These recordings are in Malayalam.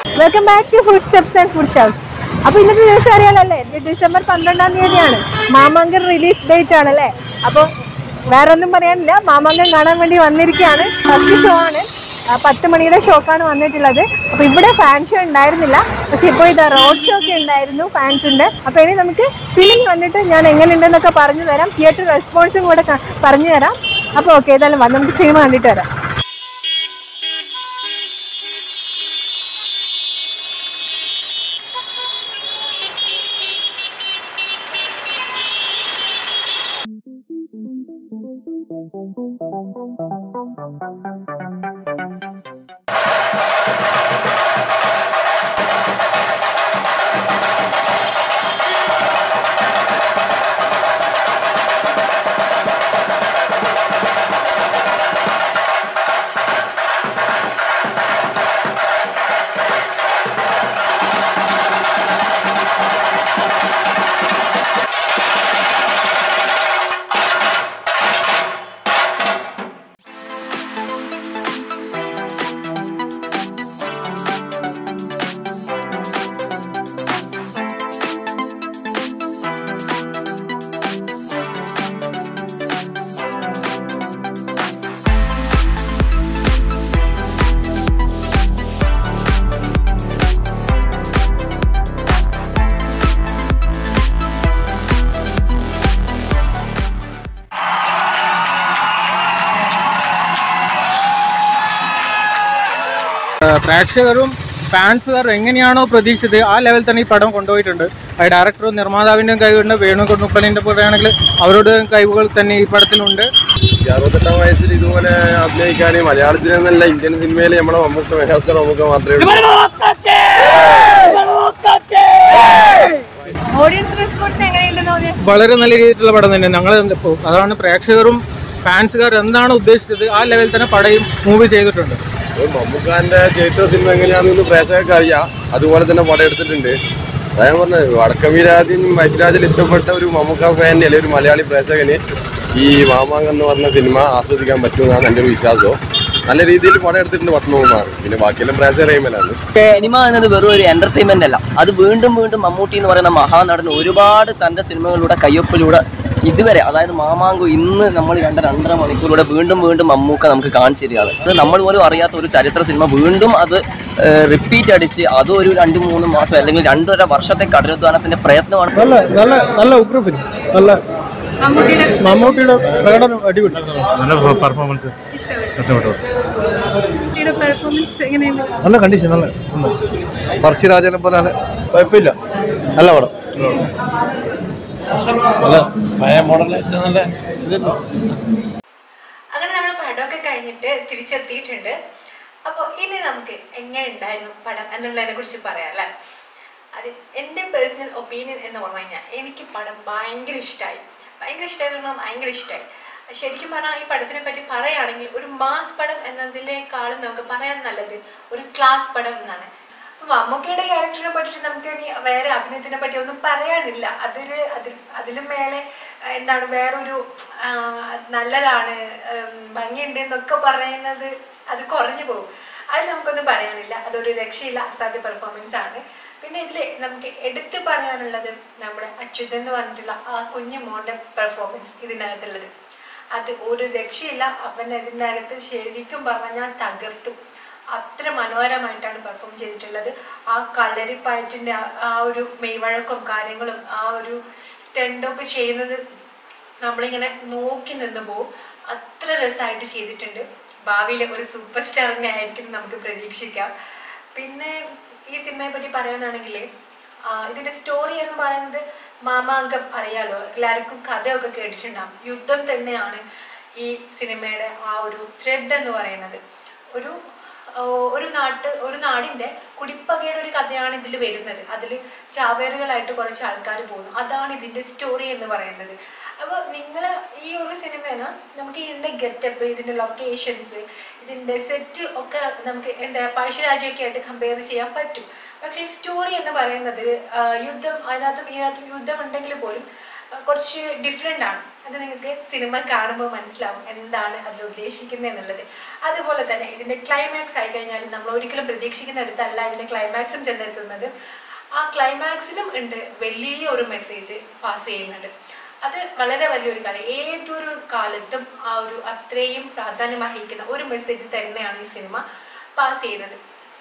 welcome back to food steps and food steps അപ്പൊ ഇന്നത്തെ ദിവസം അറിയാലല്ലേ ഇത് ഡിസംബർ പന്ത്രണ്ടാം തീയതിയാണ് മാമാങ്കർ റിലീസ് ഡേറ്റ് ആണല്ലേ അപ്പോൾ വേറെ ഒന്നും പറയാനില്ല മാമാങ്കം കാണാൻ വേണ്ടി വന്നിരിക്കുകയാണ് ഫസ്റ്റ് ഷോ ആണ് ആ, പത്ത് മണിയുടെ ഷോക്കാണ് വന്നിട്ടുള്ളത് അപ്പൊ ഇവിടെ ഫാൻ ഷോ ഉണ്ടായിരുന്നില്ല പക്ഷെ ഇപ്പോൾ ഇത് റോഡ് ഷോ ഒക്കെ ഉണ്ടായിരുന്നു ഫാൻസിന്റെ അപ്പൊ ഇനി നമുക്ക് ഫിലിം കണ്ടിട്ട് ഞാൻ എങ്ങനെയുണ്ടെന്നൊക്കെ പറഞ്ഞു തരാം തിയേറ്റർ റെസ്പോൺസും കൂടെ ക- പറഞ്ഞു തരാം അപ്പൊ ഓക്കെ ഏതായാലും വാ, നമുക്ക് സിനിമ കണ്ടിട്ട് വരാം പ്രേക്ഷകരും ഫാൻസുകാരും എങ്ങനെയാണോ പ്രതീക്ഷിച്ചത് ആ ലെവൽ തന്നെ ഈ പടം കൊണ്ടുപോയിട്ടുണ്ട് അത് ഡയറക്ടറും നിർമ്മാതാവിൻ്റെയും കഴിവുണ്ട് വേണു കൊണ്ടുപ്പള്ളിൻ്റെ പറയുകയാണെങ്കിൽ അവരുടെ കഴിവുകൾ തന്നെ ഈ പടത്തിലുണ്ട് ഈ അറുപത്തെട്ടാം വയസ്സിൽ ഇതുപോലെ അഭിനയിക്കാൻ മലയാളത്തിൽ നിന്നല്ല ഇന്ത്യൻ സിനിമയിൽ നമ്മളെ നമുക്ക് മെഹാസ്റ്റർ നമുക്ക് മാത്രമേ ഉള്ളൂ ഓഡിയൻസ് റെസ്പോൺസ് എങ്ങനെയുണ്ടെന്ന് തോന്നിയത് വളരെ നല്ല രീതിയിലുള്ള പടം തന്നെ ഞങ്ങൾ ഇപ്പോൾ അതാണ് പ്രേക്ഷകരും ഫാൻസുകാർ എന്താണ് ഉദ്ദേശിച്ചത് ആ ലെവൽ തന്നെ പടയും മൂവി ചെയ്തിട്ടുണ്ട് ഒരു മമ്മൂക്കാന്റെ ചരിത്ര സിനിമ എങ്ങനെയാണെന്ന് പ്രേക്ഷകർക്ക് അറിയാം അതുപോലെ തന്നെ പടം എടുത്തിട്ടുണ്ട് അതാ ഞാൻ പറഞ്ഞത് വടക്കമീരാജിനും വൈദ്യരാജിൽ ഇഷ്ടപ്പെട്ട ഒരു മമ്മൂക്ക ഫാൻ അല്ലെങ്കിൽ ഒരു മലയാളി പ്രേക്ഷകന് ഈ മാമാങ്കം എന്ന് പറഞ്ഞ സിനിമ ആസ്വദിക്കാൻ പറ്റുമെന്നാണ് എൻ്റെ ഒരു വിശ്വാസം നല്ല രീതിയിൽ പടം എടുത്തിട്ടുണ്ട് പത്മകുമാർ പിന്നെ ബാക്കിയെല്ലാം പ്രേക്ഷകർ കഴിയുമ്പോഴാണ് സിനിമ എന്നത് വെറും ഒരു എന്റർടൈൻമെന്റ് അല്ല അത് വീണ്ടും വീണ്ടും മമ്മൂട്ടി എന്ന് പറയുന്ന മഹാനടൻ ഒരുപാട് തന്റെ സിനിമകളിലൂടെ കയ്യൊപ്പിലൂടെ ഇതുവരെ അതായത് മാമാങ്കു ഇന്ന് നമ്മൾ കണ്ട രണ്ടര മണിക്കൂറിലൂടെ വീണ്ടും വീണ്ടും മമ്മൂക്ക നമുക്ക് കാണിച്ചു തരികയാണ് അത് നമ്മൾ പോലും അറിയാത്ത ഒരു ചരിത്ര സിനിമ വീണ്ടും അത് റിപ്പീറ്റ് അടിച്ച് അത് ഒരു രണ്ട് മൂന്ന് മാസം അല്ലെങ്കിൽ രണ്ടര വർഷത്തെ കഠിനാധ്വാനത്തിന്റെ പ്രയത്നമാണ് നല്ല നല്ല നല്ല ഉഗ്രഫിലിം നല്ല മമ്മൂട്ടിയുടെ പ്രകടനം അടിപൊളി നല്ല പെർഫോമൻസ് ഇഷ്ടപ്പെട്ടു പെർഫോമൻസ് എങ്ങനെയുണ്ട് നല്ല കണ്ടീഷൻ നല്ല പർശിരാജനെ പോലെ നല്ല കുഴപ്പമില്ല നല്ല പടം നല്ല പഴയ മോഡലായിട്ട് നല്ല ഇതുണ്ട് അങ്ങനെ നമ്മൾ പടമൊക്കെ കഴിഞ്ഞിട്ട് തിരിച്ചെത്തിയിട്ടുണ്ട് അപ്പോൾ ഇനി നമുക്ക് എങ്ങനെ ഉണ്ടായിരുന്നു പടം എന്നുള്ളതിനെ കുറിച്ച് പറയാം അല്ലേ അത് എൻ്റെ പേഴ്സണൽ ഒപ്പീനിയൻ എന്ന് പറഞ്ഞു കഴിഞ്ഞാൽ എനിക്ക് പടം ഭയങ്കര ഇഷ്ടമായി ഭയങ്കര ഇഷ്ടമായി പറഞ്ഞാൽ ഭയങ്കര ഇഷ്ടമായി ശരിക്കും പറഞ്ഞാൽ ഈ പടത്തിനെ പറ്റി പറയുകയാണെങ്കിൽ ഒരു മാസ് പടം എന്നതിനേക്കാളും നമുക്ക് പറയാൻ നല്ലത് ഒരു ക്ലാസ് പടം എന്നാണ് അപ്പൊ മമ്മൂക്കയുടെ ക്യാരക്ടറിനെ പറ്റിയിട്ട് നമുക്ക് ഇനി വേറെ അഭിനയത്തിനെ പറ്റി ഒന്നും പറയാനില്ല അതില് അതിൽ അതിലും മേലെ ആ, എന്താണ് വേറൊരു ആ, നല്ലതാണ് ഉം, ഭംഗിയുണ്ട് എന്നൊക്കെ പറയുന്നത് അത് കുറഞ്ഞു പോകും അത് നമുക്കൊന്നും പറയാനില്ല അതൊരു രക്ഷയില്ല അസാധ്യ പെർഫോമൻസ് ആണ് പിന്നെ ഇതിൽ നമുക്ക് എടുത്തു പറയാനുള്ളത് നമ്മുടെ അച്യുതൻ എന്ന് പറഞ്ഞിട്ടുള്ള ആ കുഞ്ഞു മോന്റെ പെർഫോമൻസ് ഇതിനകത്തുള്ളത് അത് ഒരു രക്ഷയില്ല അവൻ ഇതിനകത്ത് ശരിക്കും പറഞ്ഞാൽ തകർത്തു അത്ര മനോഹരമായിട്ടാണ് പെർഫോം ചെയ്തിട്ടുള്ളത് ആ കളരിപ്പയറ്റിന്റെ ആ- ആ ഒരു മെയ്വഴക്കവും കാര്യങ്ങളും ആ ഒരു സ്റ്റണ്ടൊക്കെ ചെയ്യുന്നത് നമ്മളിങ്ങനെ നോക്കി നിന്ന് പോവും അത്ര രസമായിട്ട് ചെയ്തിട്ടുണ്ട് ഭാവിയിലെ ഒരു സൂപ്പർ സ്റ്റാറിനെ ആയിരിക്കും നമുക്ക് പ്രതീക്ഷിക്കാം പിന്നെ ഈ സിനിമയെ പറ്റി പറയാനാണെങ്കിൽ ഇതിന്റെ സ്റ്റോറി എന്ന് പറയുന്നത് മാമാങ്കം അറിയാലോ എല്ലാവർക്കും കഥയൊക്കെ കേട്ടിട്ടുണ്ടാവും യുദ്ധം തന്നെയാണ് ഈ സിനിമയുടെ ആ ഒരു ത്രെഡ് എന്ന് പറയുന്നത് ഒരു ഓ, ഒരു നാട്ട് ഒരു നാടിന്റെ കുടിപ്പകയുടെ ഒരു കഥയാണ് ഇതിൽ വരുന്നത് അതിൽ ചാവേറുകളായിട്ട് കുറച്ച് ആൾക്കാർ പോകുന്നു അതാണ് ഇതിന്റെ സ്റ്റോറി എന്ന് പറയുന്നത് അപ്പോൾ നിങ്ങൾ ഈ ഒരു സിനിമേന നമുക്ക് ഇതിന്റെ ഗെറ്റപ്പ് ഇതിന്റെ ലൊക്കേഷൻസ് ഇതിന്റെ സെറ്റ് ഒക്കെ നമുക്ക് എന്താ പഴശ്ശിരാജയൊക്കെ ആയിട്ട് കമ്പയർ ചെയ്യാൻ പറ്റും പക്ഷേ സ്റ്റോറി എന്ന് പറയുന്നത് ആ, യുദ്ധം അതിനകത്തും ഇതിനകത്തും യുദ്ധം ഉണ്ടെങ്കിൽ പോലും ആ, കുറച്ച് ഡിഫറെൻ്റ് ആണ് അത് നിങ്ങൾക്ക് സിനിമ കാണുമ്പോൾ മനസ്സിലാവും എന്താണ് അതിൽ ഉദ്ദേശിക്കുന്നത് എന്നുള്ളത് അതുപോലെ തന്നെ ഇതിന്റെ ക്ലൈമാക്സ് ആയി കഴിഞ്ഞാൽ നമ്മൾ ഒരിക്കലും പ്രതീക്ഷിക്കുന്നിടത്തല്ല ഇതിന്റെ ക്ലൈമാക്സും ചെന്നെത്തുന്നത് ആ ക്ലൈമാക്സിലും ഉണ്ട് വലിയ ഒരു മെസ്സേജ് പാസ് ചെയ്യുന്നുണ്ട് അത് വളരെ വലിയൊരു കാര്യം ഏതൊരു കാലത്തും ആ ഒരു അത്രയും പ്രാധാന്യം അർഹിക്കുന്ന ഒരു മെസ്സേജ് തന്നെയാണ് ഈ സിനിമ പാസ് ചെയ്യുന്നത്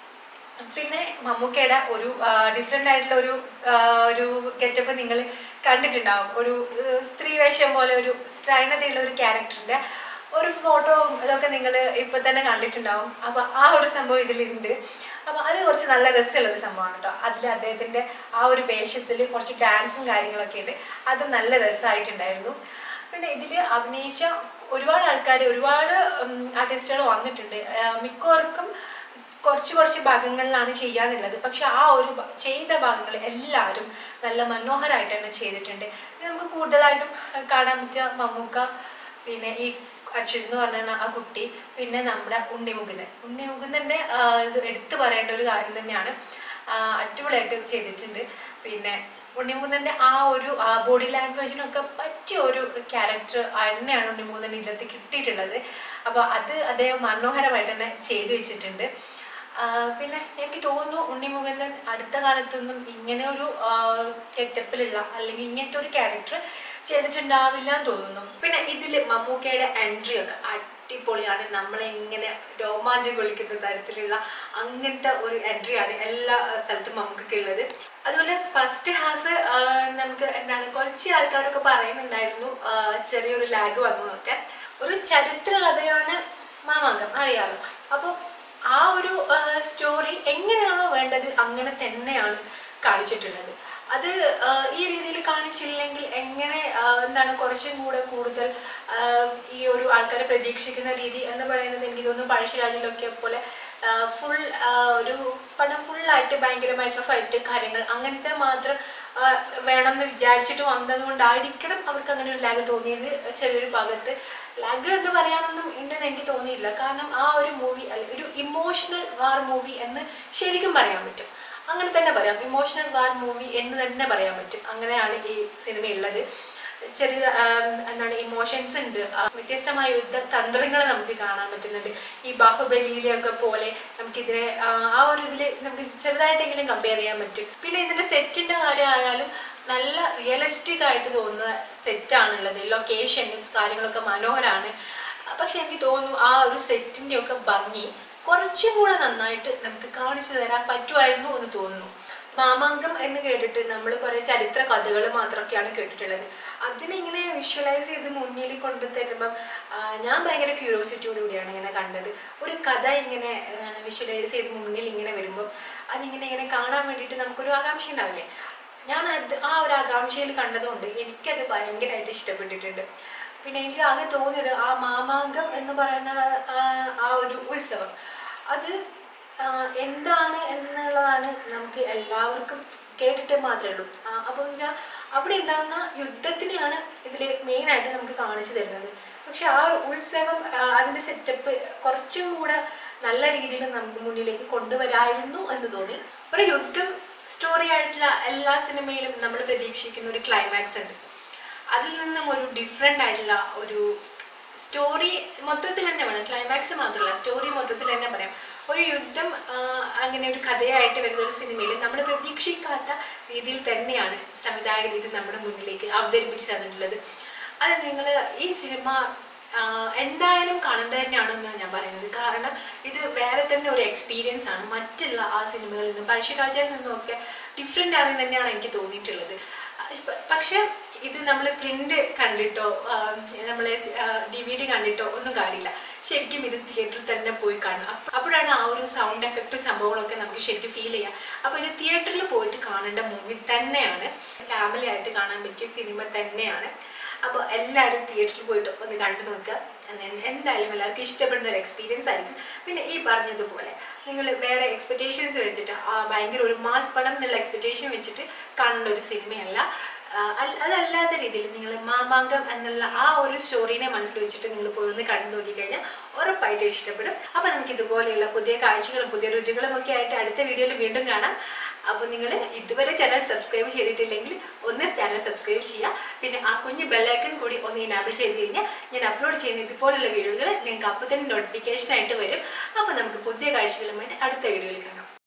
പിന്നെ മമ്മൂക്കയുടെ ഒരു ഡിഫറെൻ്റ് ആയിട്ടുള്ള ഒരു ആ, ഒരു ഗെറ്റപ്പ് നിങ്ങൾ കണ്ടിട്ടുണ്ടാവും ഒരു ആ, സ്ത്രീ വേഷം പോലെ ഒരു സ്ത്രൈണതയുള്ള ഒരു ക്യാരക്ടറിന്റെ ഒരു ഫോട്ടോ ഇതൊക്കെ നിങ്ങൾ ഇപ്പൊ തന്നെ കണ്ടിട്ടുണ്ടാവും അപ്പൊ ആ ഒരു സംഭവം ഇതിലുണ്ട് അപ്പൊ അത് കുറച്ച് നല്ല രസമുള്ള ഒരു സംഭവമാണ് കേട്ടോ അതിൽ അദ്ദേഹത്തിന്റെ ആ ഒരു വേഷത്തിൽ കുറച്ച് ഡാൻസും കാര്യങ്ങളൊക്കെ ഉണ്ട് അതും നല്ല രസമായിട്ടുണ്ടായിരുന്നു പിന്നെ ഇതിൽ അഭിനയിച്ച ഒരുപാട് ആൾക്കാർ ഒരുപാട് ആർട്ടിസ്റ്റുകൾ വന്നിട്ടുണ്ട് ആ, മിക്കവർക്കും കുറച്ച് കുറച്ച് ഭാഗങ്ങളിലാണ് ചെയ്യാനുള്ളത് പക്ഷെ ആ ഒരു ഭ- ചെയ്ത ഭാഗങ്ങൾ എല്ലാവരും നല്ല മനോഹരമായിട്ട് തന്നെ ചെയ്തിട്ടുണ്ട് ഇത് നമുക്ക് കൂടുതലായിട്ടും കാണാൻ പറ്റിയ മമ്മൂക്ക പിന്നെ ഈ അച്യുത് എന്ന് പറഞ്ഞ ആ കുട്ടി പിന്നെ നമ്മുടെ ഉണ്ണിമുകുന്ദൻ ഉണ്ണിമുകുന്ദന്റെ ആ, ഇത് എടുത്തു പറയേണ്ട ഒരു കാര്യം തന്നെയാണ് ആ, അടിപൊളിയായിട്ട് ചെയ്തിട്ടുണ്ട് പിന്നെ ഉണ്ണിമുകുന്ദന്റെ ആ ഒരു ബോഡി ലാംഗ്വേജിനൊക്കെ പറ്റിയ ഒരു ക്യാരക്ടർ തന്നെയാണ് ഉണ്ണിമുകുന്ദൻ ഇതിനകത്ത് കിട്ടിയിട്ടുള്ളത് അപ്പോൾ അത് അദ്ദേഹം മനോഹരമായിട്ട് തന്നെ ചെയ്തു വെച്ചിട്ടുണ്ട് ആ, പിന്നെ എനിക്ക് തോന്നുന്നു ഉണ്ണിമുകുന്ദൻ അടുത്ത കാലത്തൊന്നും ഇങ്ങനെ ഒരു ഗെറ്റപ്പിലുള്ള അല്ലെങ്കിൽ ഇങ്ങനത്തെ ഒരു ക്യാരക്ടർ ചെയ്തിട്ടുണ്ടാവില്ല എന്ന് തോന്നുന്നു പിന്നെ ഇതിൽ മമ്മൂക്കയുടെ എൻട്രി ഒക്കെ അടിപൊളിയാണ് നമ്മളെ ഇങ്ങനെ രോമാഞ്ചം കൊള്ളിക്കുന്ന തരത്തിലുള്ള അങ്ങനത്തെ ഒരു എൻട്രിയാണ് എല്ലാ ആ, സ്ഥലത്തും മമ്മൂക്കൊക്കെ ഉള്ളത് അതുപോലെ ഫസ്റ്റ് ഹാഫ് നമുക്ക് എന്താണ് കുറച്ച് ആൾക്കാരൊക്കെ പറയുന്നുണ്ടായിരുന്നു ആ, ചെറിയൊരു ലാഗ് വന്നു എന്നൊക്കെ ഒരു ചരിത്ര കഥയാണ് മാമാങ്കം അറിയാലോ അപ്പോൾ ആ ഒരു സ്റ്റോറി എങ്ങനെയാണോ വേണ്ടത് അങ്ങനെ തന്നെയാണ് കാണിച്ചിട്ടുള്ളത് അത് ആ, ഈ രീതിയിൽ കാണിച്ചില്ലെങ്കിൽ എങ്ങനെ ആ, എന്താണ് കുറച്ചും കൂടെ കൂടുതൽ ആ, ഈ ഒരു ആൾക്കാരെ പ്രതീക്ഷിക്കുന്ന രീതി എന്ന് പറയുന്നത് എനിക്ക് തോന്നുന്നു പഴശ്ശിരാജിലൊക്കെ പോലെ ഫുൾ ഒരു പടം ഫുള്ളായിട്ട് ഭയങ്കരമായിട്ടുള്ള ഫൈറ്റ് കാര്യങ്ങൾ അങ്ങനത്തെ മാത്രം ആ, വേണം എന്ന് വിചാരിച്ചിട്ട് വന്നതുകൊണ്ടായിരിക്കണം അവർക്ക് അങ്ങനെ ഒരു ലാഗ് തോന്നിയത് ചെറിയൊരു ഭാഗത്ത് ലാഗ് എന്ന് പറയാനൊന്നും ഉണ്ടെന്ന് എനിക്ക് തോന്നിയില്ല കാരണം ആ ഒരു മൂവി അല്ലെങ്കിൽ ഒരു ഇമോഷണൽ വാർ മൂവി എന്ന് ശരിക്കും പറയാൻ പറ്റും അങ്ങനെ തന്നെ പറയാം ഇമോഷണൽ വാർ മൂവി എന്ന് തന്നെ പറയാൻ പറ്റും അങ്ങനെയാണ് ഈ സിനിമ ഉള്ളത് ചെറിയ ആം, എന്താണ് ഇമോഷൻസ് ഉണ്ട് ആ, വ്യത്യസ്തമായ യുദ്ധ തന്ത്രങ്ങൾ നമുക്ക് കാണാൻ പറ്റുന്നുണ്ട് ഈ ബാഹുബലിയിലൊക്കെ പോലെ നമുക്കിതിനെ ആ, ആ ഒരു ഇതിൽ നമുക്ക് ചെറുതായിട്ടെങ്കിലും കമ്പയർ ചെയ്യാൻ പറ്റും പിന്നെ ഇതിന്റെ സെറ്റിന്റെ കാര്യമായാലും നല്ല റിയലിസ്റ്റിക് ആയിട്ട് തോന്നുന്ന സെറ്റാണുള്ളത് ലൊക്കേഷൻസ് കാര്യങ്ങളൊക്കെ മനോഹരമാണ് പക്ഷെ എനിക്ക് തോന്നുന്നു ആ ഒരു സെറ്റിന്റെ ഒക്കെ ഭംഗി കുറച്ചും കൂടെ നന്നായിട്ട് നമുക്ക് കാണിച്ചു തരാൻ പറ്റുമായിരുന്നു എന്ന് തോന്നുന്നു മാമാങ്കം എന്ന് കേട്ടിട്ട് നമ്മൾ കുറെ ചരിത്ര കഥകൾ മാത്രമൊക്കെയാണ് കേട്ടിട്ടുള്ളത് അതിനെ ഇങ്ങനെ വിഷ്വലൈസ് ചെയ്ത് മുന്നിൽ കൊണ്ടു തരുമ്പം ആ, ഞാൻ ഭയങ്കര ക്യൂരിയോസിറ്റിയോട് കൂടിയാണ് ഇങ്ങനെ കണ്ടത് ഒരു കഥ ഇങ്ങനെ വിഷ്വലൈസ് ചെയ്ത് മുന്നിൽ ഇങ്ങനെ വരുമ്പോൾ അതിങ്ങനെ ഇങ്ങനെ കാണാൻ വേണ്ടിയിട്ട് നമുക്കൊരു ആകാംക്ഷ ഉണ്ടാവില്ലേ ഞാൻ അത് ആ ഒരു ആകാംക്ഷയിൽ കണ്ടതുകൊണ്ട് എനിക്കത് ഭയങ്കരമായിട്ട് ഇഷ്ടപ്പെട്ടിട്ടുണ്ട് പിന്നെ എനിക്ക് ആകെ തോന്നിയത് ആ മാമാങ്കം എന്ന് പറയുന്ന ആ- ആ ഒരു ഉത്സവം അത് ആ, എന്താണ് എന്നുള്ളതാണ് നമുക്ക് എല്ലാവർക്കും കേട്ടിട്ട് മാത്രമേ ഉള്ളൂ അപ്പോൾ വെച്ചാൽ അവിടെ ഉണ്ടാകുന്ന യുദ്ധത്തിനെയാണ് ഇതിൽ മെയിനായിട്ട് നമുക്ക് കാണിച്ചു തരുന്നത് പക്ഷെ ആ ഒരു ഉത്സവം ആ, അതിന്റെ സെറ്റപ്പ് കുറച്ചും കൂടെ നല്ല രീതിയിൽ നമുക്ക് മുന്നിലേക്ക് കൊണ്ടുവരായിരുന്നു എന്ന് തോന്നി ഒരു യുദ്ധം സ്റ്റോറി ആയിട്ടുള്ള എല്ലാ സിനിമയിലും നമ്മൾ പ്രതീക്ഷിക്കുന്ന ഒരു ക്ലൈമാക്സ് ഉണ്ട് അതിൽ നിന്നും ഒരു ഡിഫറെൻ്റ് ആയിട്ടുള്ള ഒരു സ്റ്റോറി മൊത്തത്തിൽ തന്നെ വേണം ക്ലൈമാക്സ് മാത്രമല്ല സ്റ്റോറി മൊത്തത്തിൽ തന്നെ പറയാം ഒരു യുദ്ധം ആ, അങ്ങനെ ഒരു കഥയായിട്ട് വരുന്ന ഒരു സിനിമയിൽ നമ്മൾ പ്രതീക്ഷിക്കാത്ത രീതിയിൽ തന്നെയാണ് സംവിധായകർ ഇത് നമ്മുടെ മുന്നിലേക്ക് അവതരിപ്പിച്ച് തന്നിട്ടുള്ളത് അത് നിങ്ങൾ ഈ സിനിമ ആ, എന്തായാലും കാണേണ്ടത് തന്നെയാണെന്ന് ഞാൻ പറയുന്നത് കാരണം ഇത് വേറെ തന്നെ ഒരു എക്സ്പീരിയൻസ് ആണ് മറ്റുള്ള ആ സിനിമകളിൽ നിന്നും പഴശ്ശിരാജയിൽ നിന്നുമൊക്കെ ഡിഫറെൻ്റ് ആണെന്ന് തന്നെയാണ് എനിക്ക് തോന്നിയിട്ടുള്ളത് പ- പക്ഷെ ഇത് നമ്മൾ പ്രിന്റ് കണ്ടിട്ടോ നമ്മൾ ഡി വി ഡി കണ്ടിട്ടോ ഒന്നും കാര്യമില്ല ശരിക്കും ഇത് തിയേറ്ററിൽ തന്നെ പോയി കാണണം അപ്പ- അപ്പോഴാണ് ആ ഒരു സൗണ്ട് എഫക്റ്റ് സംഭവങ്ങളൊക്കെ നമുക്ക് ശരിക്കും ഫീൽ ചെയ്യാം അപ്പോൾ ഇത് തിയേറ്ററിൽ പോയിട്ട് കാണേണ്ട മൂവി തന്നെയാണ് ഫാമിലി ആയിട്ട് കാണാൻ പറ്റിയ സിനിമ തന്നെയാണ് അപ്പോൾ എല്ലാവരും തിയേറ്ററിൽ പോയിട്ട് ഒന്ന് കണ്ടു നോക്കുക എന്ന് എന്തായാലും എല്ലാവർക്കും ഇഷ്ടപ്പെടുന്ന ഒരു എക്സ്പീരിയൻസ് ആയിരിക്കും പിന്നെ ഈ പറഞ്ഞതുപോലെ നിങ്ങൾ വേറെ എക്സ്പെക്റ്റേഷൻസ് വെച്ചിട്ട് ആ ഭയങ്കര ഒരു മാസ് പടം എന്നുള്ള എക്സ്പെക്റ്റേഷൻ വെച്ചിട്ട് കാണേണ്ട ഒരു സിനിമയല്ല ആ, അൽ- അതല്ലാത്ത രീതിയിൽ നിങ്ങൾ മാമാങ്കം എന്നുള്ള ആ ഒരു സ്റ്റോറീനെ മനസ്സിൽ വെച്ചിട്ട് നിങ്ങൾ പോയി ഒന്ന് കണ്ടു നോക്കിക്കഴിഞ്ഞാൽ ഉറപ്പായിട്ടും ഇഷ്ടപ്പെടും അപ്പോൾ നമുക്ക് ഇതുപോലെയുള്ള പുതിയ കാഴ്ചകളും പുതിയ രുചികളും ഒക്കെ ആയിട്ട് അടുത്ത വീഡിയോയിൽ വീണ്ടും കാണാം അപ്പോൾ നിങ്ങൾ ഇതുവരെ ചാനൽ സബ്സ്ക്രൈബ് ചെയ്തിട്ടില്ലെങ്കിൽ ഒന്ന് ചാനൽ സബ്സ്ക്രൈബ് ചെയ്യുക പിന്നെ ആ കുഞ്ഞ് ബെല്ലൈക്കൺ കൂടി ഒന്ന് ഇനാബിൾ ചെയ്ത് കഴിഞ്ഞാൽ ഞാൻ അപ്ലോഡ് ചെയ്യുന്ന ഇതുപോലുള്ള വീഡിയോകൾ നിങ്ങൾക്ക് അപ്പോൾ തന്നെ നോട്ടിഫിക്കേഷൻ ആയിട്ട് വരും അപ്പോൾ നമുക്ക് പുതിയ കാഴ്ചകളുമായിട്ട് അടുത്ത വീഡിയോയിൽ കാണാം